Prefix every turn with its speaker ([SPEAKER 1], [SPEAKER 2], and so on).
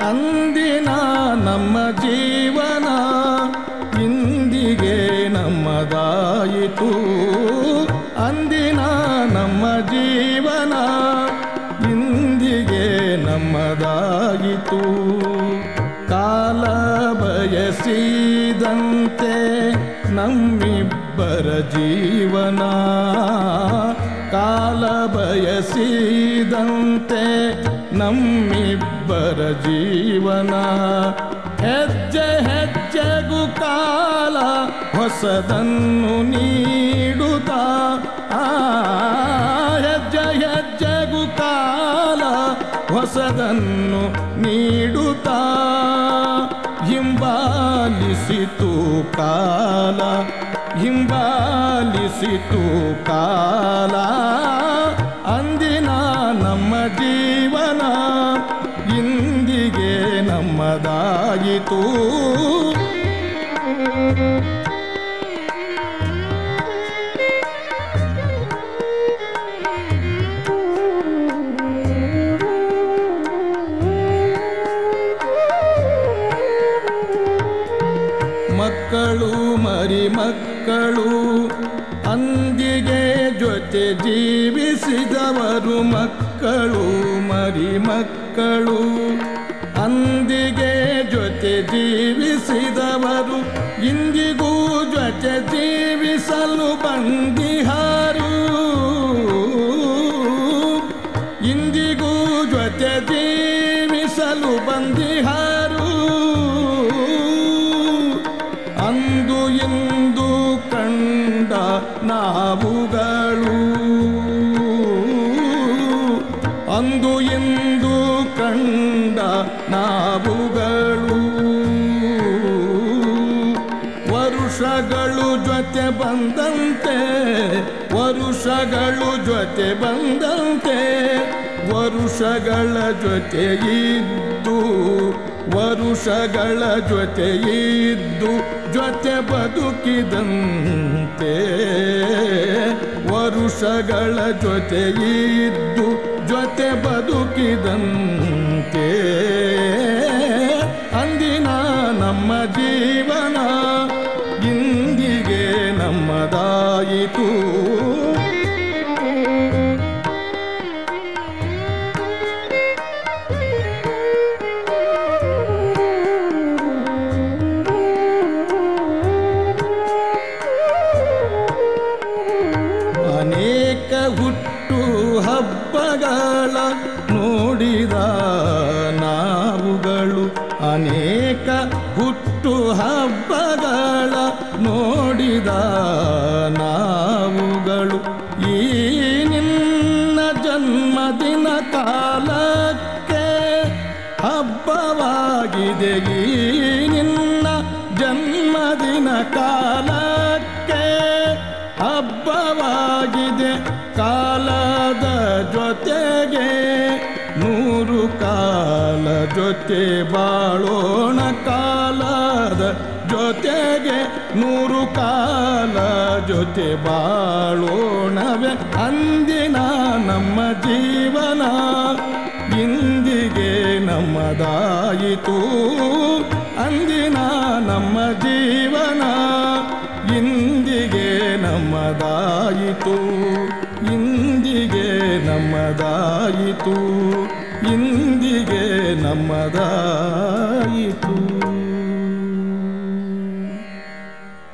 [SPEAKER 1] ಅಂದಿನ ನಮ್ಮ ಜೀವನ ಇಂದಿಗೆ ನಮ್ಮದಾಯಿತು ಅಂದಿನ ನಮ್ಮ ಜೀವನ ಇಂದಿಗೆ ನಮ್ಮದಾಯಿತು ಕಾಲ ಬಯಸಿದಂತೆ ನಮ್ಮಿಬ್ಬರ ಜೀವನ ಕಾಲ ಬಯಸಿದಂತೆ ನಮ್ಮಿಬ್ಬರ ಜೀವನ ಹೆಜ್ಜೆ ಹೆಜ್ಜೆಗೂ ಕಾಲ ಹೊಸದನ್ನು ನೀಡುತ್ತಾ ಆ ಹೆಜ್ಜೆ ಹೆಜ್ಜೆಗೂ ಕಾಲ ಹೊಸದನ್ನು ನೀಡುತ್ತಾ ಹಿಂಬಾಲಿಸಿತು ಕಾಲ ಹಿಂಬಾಲಿಸಿತು ಕಾಲ ಅಂದಿನ ನಮ್ಮ ಜೀವನ ಇಂದಿಗೆ ನಮ್ಮದಾಯಿತು ಮಕ್ಕಳು ಮರಿ ಮಕ್ಕಳು ಅಂದಿಗೆ ಜೊತೆ ಜೀವಿಸಿದವರು ಮಕ್ಕಳು ಮರಿ ಮಕ್ಕಳು ಅಂದಿಗೆ ಜೊತೆ ಜೀವಿಸಿದವರು ಇಂದಿಗೂ ಜೊತೆ ಜೀವಿಸಲು ಬಂದಿಹಾರು ಇಂದಿಗೂ ಜೊತೆ ಜೀವಿಸಲು ಬಂದಿಹಾರು ಅಂದು ಇಂದು ಕಂಡ ನಾವುಗಳು ಅಂದು ಇಂದು ಕಂಡ ನಾವುಗಳು ವರುಷಗಳು ಜೊತೆ ಬಂದಂತೆ ವರುಷಗಳು ಜೊತೆ ಬಂದಂತೆ ವರುಷಗಳ ಜೊತೆ ಇದ್ದು ವರುಷಗಳ ಜೊತೆ ಇದ್ದು ಜೊತೆ ಬದುಕಿದಂತೆ ವರುಷಗಳ ಜೊತೆ ಇದ್ದು ಜೊತೆ ಬದುಕಿದಂತೆ ಅಂದಿನ ನಮ್ಮ ಜೀವನ ಇಂದಿಗೆ ನಮ್ಮದಾಯಿತು ಅನೇಕ ಹುಟ್ಟು ಹಬ್ಬಗಳ ನೋಡಿದ ನಾವುಗಳು ಅನೇಕ ಹುಟ್ಟು ಹಬ್ಬಗಳ ನೋಡಿದ ನಾವುಗಳು ಈ ನಿನ್ನ ಜನ್ಮದಿನ ಕಾಲಕ್ಕೆ ಹಬ್ಬವಾಗಿದೆ ಈ ನಿನ್ನ ಜನ್ಮದಿನ ಕಾಲಕ್ಕೆ ಹಬ್ಬವಾಗಿದೆ ಕಾಲದ ಜೊತೆಗೆ ನೂರು ಕಾಲ ಜೊತೆ ಬಾಳೋಣ ಕಾಲದ ಜೊತೆಗೆ ನೂರು ಕಾಲ ಜೊತೆ ಬಾಳೋಣವೆ ಅಂದಿನ ನಮ್ಮ ಜೀವನ ಇಂದಿಗೆ ನಮ್ಮದಾಯಿತು ಅಂದಿನ ನಮ್ಮ ಜೀವನ ಇಂದಿಗೆ ನಮ್ಮದಾಯಿತು ಇಂದಿಗೆ ನಮ್ಮದಾಯಿತು ಇಂದಿಗೆ ನಮ್ಮದಾಯಿತು